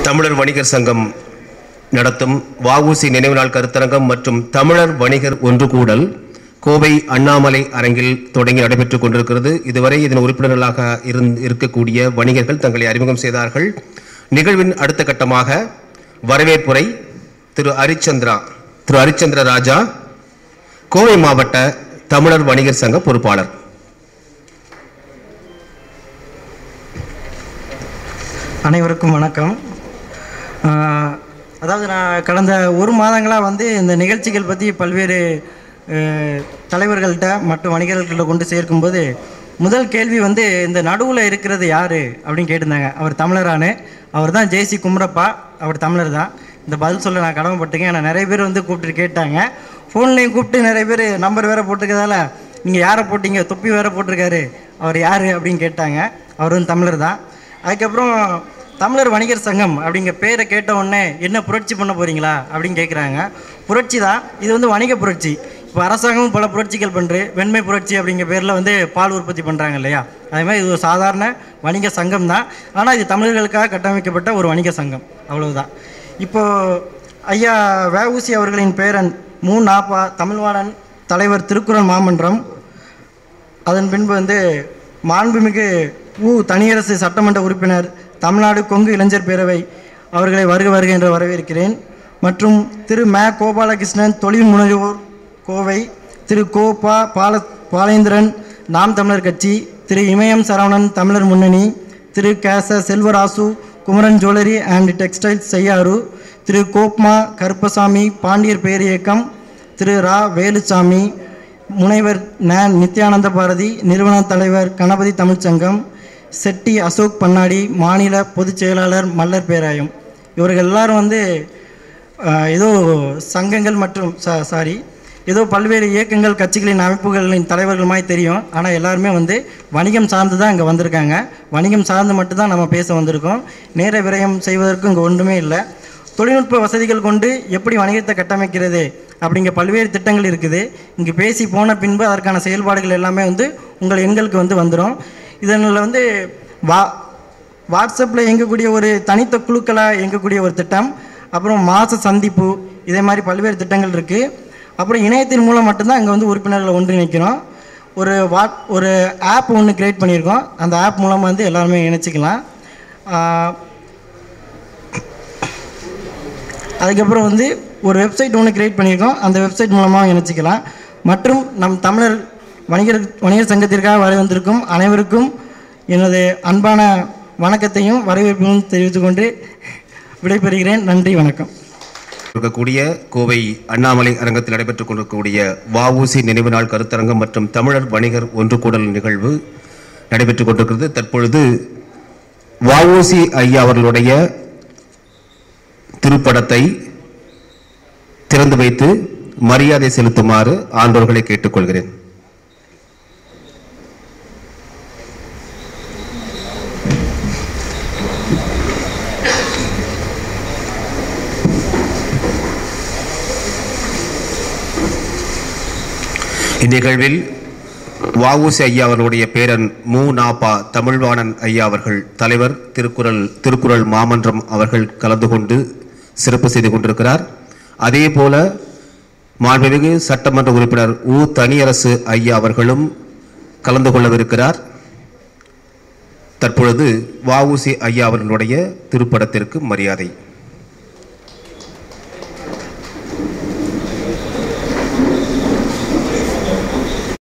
தமிழர் வணிகர் சங்கம் நடத்தும் வஉசி நினைவு நாள் கருத்தரங்கம் மற்றும் தமிழர் வணிகர் ஒன்று கூடல் கோவை அண்ணாமலை அரங்கில் தொடங்கி நடைபெற்றுக் கொண்டிருக்கிறது இதுவரை இதன் உறுப்பினர்களாக இருந்- இருக்கக்கூடிய வணிகர்கள் தங்களை அறிமுகம் செய்தார்கள் நிகழ்வின் அடுத்த கட்டமாக வரவேற்புரை திரு ஹரிச்சந்திரா திரு ஹரிச்சந்திர ராஜா கோவை மாவட்ட தமிழர் வணிகர் சங்க பொறுப்பாளர் அனைவருக்கும் வணக்கம் ஆஹ், அதாவது நான் கடந்த ஒரு மாதங்களாக வந்து இந்த நிகழ்ச்சிகள் பற்றி பல்வேறு ஆஹ், தலைவர்கள்ட்ட மற்றும் வணிகர்கள்ட்ட கொண்டு சேர்க்கும்போது முதல் கேள்வி வந்து இந்த நடுவில் இருக்கிறது யார் அப்படின்னு கேட்டிருந்தாங்க அவர் தமிழரானு அவர் தான் ஜேசி குமரப்பா அவர் தமிழர் தான் இந்த பதில் சொல்ல நான் கடமைப்பட்டிருக்கேன் ஏன்னா நிறைய பேர் வந்து கூப்பிட்டு கேட்டாங்க ஃபோன்லேயும் கூப்பிட்டு நிறைய பேர் நம்பர் வேறு போட்டிருக்கதால நீங்கள் யாரை போட்டீங்க தொப்பி வேறு போட்டிருக்காரு அவர் யார் அப்படின்னு கேட்டாங்க அவர் வந்து தமிழர் தான் அதுக்கப்புறம் தமிழர் வணிகர் சங்கம் அப்படிங்கிற பேரை கேட்ட உடனே என்ன புரட்சி பண்ண போறீங்களா அப்படின்னு கேட்குறாங்க புரட்சி தான் இது வந்து வணிக புரட்சி இப்போ அரசாங்கமும் பல புரட்சிகள் பண்ணுறு வெண்மை புரட்சி அப்படிங்கிற பேரில் வந்து பால் உற்பத்தி பண்ணுறாங்க இல்லையா அதே மாதிரி இது ஒரு சாதாரண வணிக சங்கம் தான் ஆனால் இது தமிழர்களுக்காக கட்டமைக்கப்பட்ட ஒரு வணிக சங்கம் அவ்வளவுதான் இப்போ ஐயா வஉசி அவர்களின் பேரன் மு நாப்பா தமிழ்வாணன் தலைவர் திருக்குறள் மாமன்றம் அதன் பின்பு வந்து மாண்புமிகு உ தனியரசு சட்டமன்ற உறுப்பினர் தமிழ்நாடு கொங்கு இளைஞர் பேரவை அவர்களை வருக வருக என்று வரவேற்கிறேன் மற்றும் திரு ம கோபாலகிருஷ்ணன் தொழில் முனைவோர் கோவை திரு கோ பா பால பாலேந்திரன் நாம் தமிழர் கட்சி திரு இமயம் சரவணன் தமிழர் முன்னணி திரு கேச Selvarasu Kumaran jewellery and textiles Cheyyar Thiru கோப்மா கருப்பசாமி பாண்டியர் பேரியக்கம் திரு ரா வேலுசாமி முனைவர் ந நித்யானந்த பாரதி நிறுவன தலைவர் கணபதி தமிழ்ச்சங்கம் செட்டி அசோக் பன்னாடி மாநில பொதுச் செயலாளர் மல்லர் பேராயம் இவர்கள் எல்லாரும் வந்து ஆஹ், ஏதோ சங்கங்கள் மற்றும் ச சாரி ஏதோ பல்வேறு இயக்கங்கள் கட்சிகளின் அமைப்புகளின் தலைவர்கள் மாதிரி தெரியும் ஆனால் எல்லாருமே வந்து வணிகம் சார்ந்து தான் இங்கே வந்திருக்காங்க வணிகம் சார்ந்து மட்டும்தான் நம்ம பேச வந்திருக்கோம் நேர விரயம் செய்வதற்கு இங்கே ஒன்றுமே இல்லை தொழில்நுட்ப வசதிகள் கொண்டு எப்படி வணிகத்தை கட்டமைக்கிறது அப்படிங்கிற பல்வேறு திட்டங்கள் இருக்குது இங்கே பேசி போன பின்பு அதற்கான செயல்பாடுகள் எல்லாமே வந்து உங்கள் எண்களுக்கு வந்து வந்துடும் இதனில் வந்து வா வாட்ஸ்அப்பில் இயங்கக்கூடிய ஒரு தனித்த குழுக்களாக இயங்கக்கூடிய ஒரு திட்டம் அப்புறம் மாத சந்திப்பு இதே மாதிரி பல்வேறு திட்டங்கள் இருக்குது அப்புறம் இணையத்தின் மூலம் மட்டும்தான் இங்கே வந்து உறுப்பினர்களை ஒன்றிணைக்கிறோம் ஒரு வாட் ஒரு ஆப் ஒன்று க்ரியேட் பண்ணியிருக்கோம் அந்த ஆப் மூலமாக வந்து எல்லாருமே இணைச்சிக்கலாம் ஆஹ், அதுக்கப்புறம் வந்து ஒரு வெப்சைட் ஒன்று கிரியேட் பண்ணியிருக்கோம் அந்த வெப்சைட் மூலமாக இணைச்சிக்கலாம் மற்றும் நம் தமிழர் வணிகர் வணிகர் சங்கத்திற்காக வர வந்திருக்கும் அனைவருக்கும் எனது அன்பான வணக்கத்தையும் வரவேற்பையும் தெரிவித்துக் கொண்டு விடைபெறுகிறேன் நன்றி வணக்கம் இருக்கக்கூடிய கோவை அண்ணாமலை அரங்கத்தில் நடைபெற்றுக் கொண்டிருக்கக்கூடிய வஉசி நினைவு நாள் கருத்தரங்கம் மற்றும் தமிழர் வணிகர் ஒன்று கூடல் நிகழ்வு நடைபெற்றுக் கொண்டிருக்கிறது தற்பொழுது வஉசி ஐயா அவர்களுடைய திருப்படத்தை திறந்து வைத்து மரியாதை செலுத்துமாறு ஆண்டோர்களை கேட்டுக்கொள்கிறேன் இந்நிகழ்வில் வஉசி ஐயா அவர்களுடைய பேரன் மு நாப்பா தமிழ்வாணன் ஐயா அவர்கள் தலைவர் திருக்குறள் திருக்குறள் மாமன்றம் அவர்கள் கலந்து கொண்டு சிறப்பு செய்து கொண்டிருக்கிறார் அதே போல மாண்புமிகு சட்டமன்ற உறுப்பினர் உ தனியரசு ஐயா அவர்களும் கலந்து கொள்ளவிருக்கிறார் தற்பொழுது வஉசி ஐயா அவர்களுடைய திருப்படத்திற்கு மரியாதை